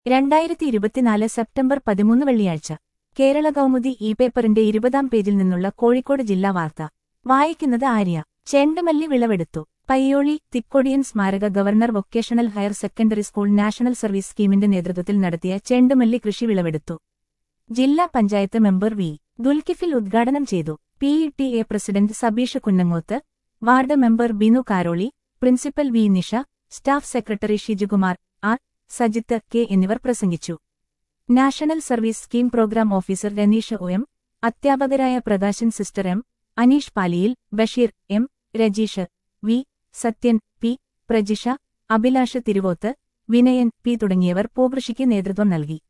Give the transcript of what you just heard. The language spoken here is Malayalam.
രണ്ടായിരത്തി ഇരുപത്തിനാല് സെപ്റ്റംബർ പതിമൂന്ന് വെള്ളിയാഴ്ച കേരള കൗമുദി ഇ പേപ്പറിന്റെ ഇരുപതാം പേജിൽ നിന്നുള്ള കോഴിക്കോട് ജില്ലാ വാർത്ത വായിക്കുന്നത് ആര്യ ചെണ്ടുമല്ലി വിളവെടുത്തു പയ്യോളി തിക്കൊടിയൻ സ്മാരക government vocational higher secondary school national service സ്കീമിന്റെ നേതൃത്വത്തിൽ നടത്തിയ ചെണ്ടുമല്ലി കൃഷി വിളവെടുത്തു ജില്ലാ പഞ്ചായത്ത് മെമ്പർ വി ദുൽകിഫിൽ ഉദ്ഘാടനം ചെയ്തു P E T A president Sabeesh Kunnangoth ward member Binu Karoli principal V Nisha staff secretary Shijukumar R Sajith K എന്നിവർ പ്രസംഗിച്ചു national service scheme program officer Ranish O M അധ്യാപകരായ Prakashan sister M Aneesh Paliyil Basheer M Rajeesh V Sathyan P Prajisha Abhilash Thiruvoth Vinayan P തുടങ്ങിയവർ പൂകൃഷിക്ക് നേതൃത്വം നൽകി